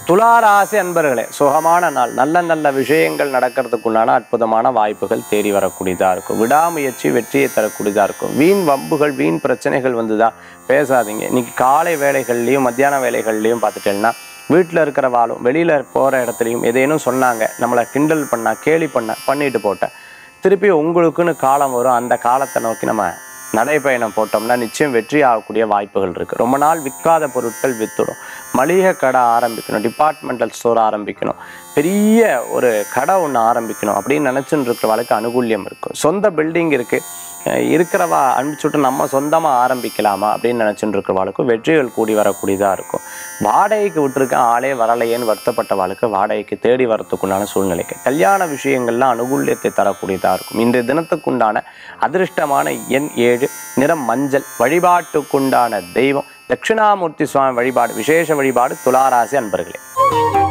துளாராசி அன்பர்களே சுகமான நாள் நல்ல நல்ல விஷயங்கள் நடக்கிறதுக்குண்டான அற்புதமான வாய்ப்புகள் தேடி வரக்கூடியதாக இருக்கும் விடாமுயற்சி வெற்றியை தரக்கூடியதாக இருக்கும் வீண் வம்புகள் வீண் பிரச்சனைகள் வந்துதா பேசாதீங்க இன்னைக்கு காலை வேலைகள்லையும் மத்தியான வேலைகள்லையும் பார்த்துட்டேன்னா வீட்டில் இருக்கிற வாழும் வெளியில் போகிற இடத்துலையும் ஏதேனும் சொன்னாங்க நம்மளை கிண்டல் பண்ணா கேலி பண்ண பண்ணிட்டு போட்டேன் திருப்பி உங்களுக்குன்னு காலம் வரும் அந்த காலத்தை நோக்கி நம்ம நடைப்பயணம் போட்டோம்னா நிச்சயம் வெற்றி ஆகக்கூடிய வாய்ப்புகள் இருக்குது ரொம்ப நாள் விற்காத பொருட்கள் வித்துடும் மளிகை கடை ஆரம்பிக்கணும் டிபார்ட்மெண்டல் ஸ்டோர் ஆரம்பிக்கணும் பெரிய ஒரு கடை ஒன்று ஆரம்பிக்கணும் அப்படின்னு நினச்சின்னு இருக்கிறவளுக்கு அனுகூல்யம் இருக்கும் சொந்த பில்டிங் இருக்குது இருக்கிறவா அனுப்பிச்சுட்டு நம்ம சொந்தமாக ஆரம்பிக்கலாமா அப்படின்னு நினச்சிட்டு இருக்கிறவாளுக்கும் வெற்றிகள் கூடி வரக்கூடியதாக இருக்கும் வாடகைக்கு விட்டுருக்கேன் ஆளே வரலையேன்னு வருத்தப்பட்டவாளுக்கு வாடகைக்கு தேடி வரத்துக்குண்டான சூழ்நிலைக்கு கல்யாண விஷயங்கள்லாம் அனுகூல்யத்தை தரக்கூடியதாக இருக்கும் இன்றைய தினத்துக்குண்டான அதிர்ஷ்டமான எண் ஏழு நிறம் மஞ்சள் வழிபாட்டுக்குண்டான தெய்வம் தட்சிணாமூர்த்தி சுவாமி வழிபாடு விசேஷ வழிபாடு துளாராசி அன்பர்களே